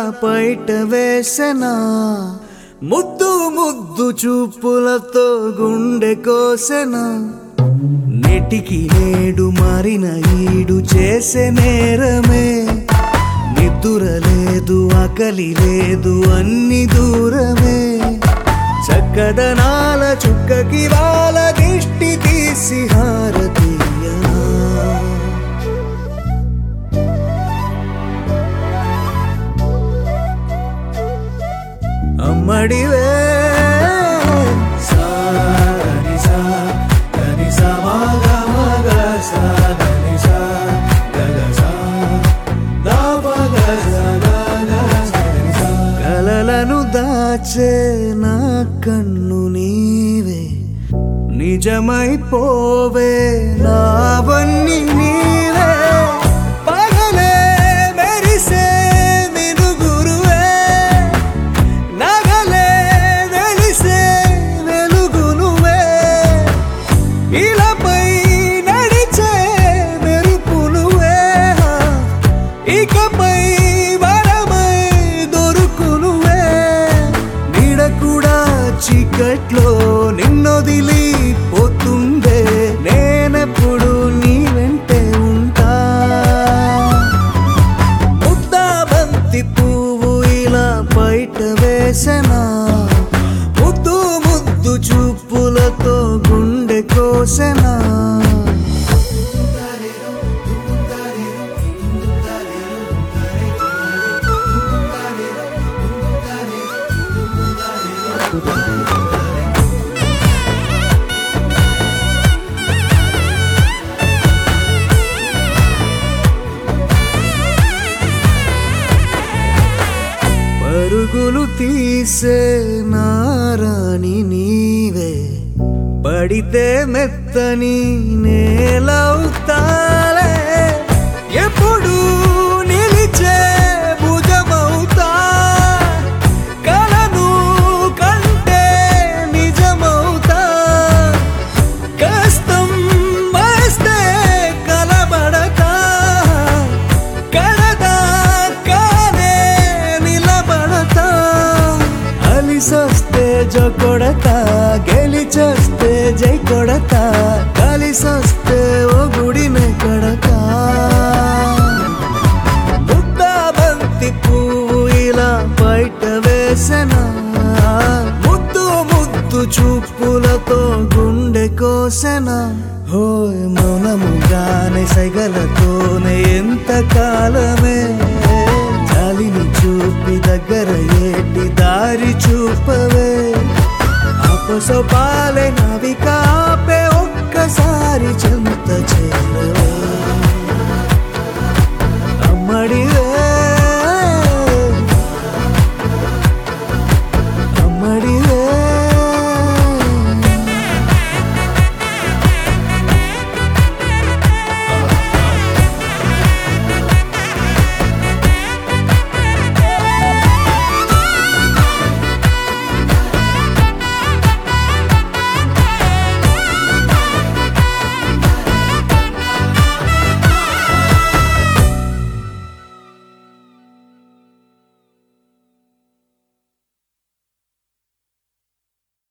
బయట వేసెనా ముద్దు ముద్దు చూపులతో గుండె కోసెనా నెటికి నేడు మారిన ఈడు చేసే నేరమే నిద్దుర లేదు ఆకలి లేదు అన్ని దూరమే చక్కదనాల చుక్కకి వాళ్ళ దిష్టి తీసి హారతీయనా అమ్మడివే సాని సా గని సా మగ మగ సా గని సా గగ సా దా మగ సా గగ సా గని సా. కలలను దాచే నా కన్ను నీవే నిజమైపోవే నావన్నీ నీవే పగలే మెరిసే మినుగురువే నగలే వెలిసే వెలుగునువే ఇలాపై నడిచే మెరుపునువే ఇకపై వరమై దొరుకునువే నీడ కూడా చీకట్లో నిన్నొదిలి పోతుందే నేనెప్పుడు నీ వెంటే ఉంటా ముద్దా బంతి పువ్వు ఇలా బయట వేసెనా ముద్దు ముద్దు చూపులతో గుండె కోసెనా పరుగులు తీసే నారాణి నీవే పడితే మెత్తని నేలవుతాలే ఎప్పుడు నిలిచే భుజమవుతా కలను కంటే నిజమవుతా కష్టం వస్తే కలబడతా కడదా కానే నిలబడతా అలిసొస్తే జో కొడతా గెలిచొస్తే జై కొడతా కలిసొస్తే ఓ గుడినే కడతా ముద్దా బంతి పువ్వు ఇలా బయట వేసెనా ముద్దు ముద్దు చూపులతో గుండె కోసెనా హోయ్ మౌనముగానే సైగలతోనే ఎంత కాలమే జాలిని చూపి దగ్గర ఏటి దారి చూపవే ఆపసో పాలే నా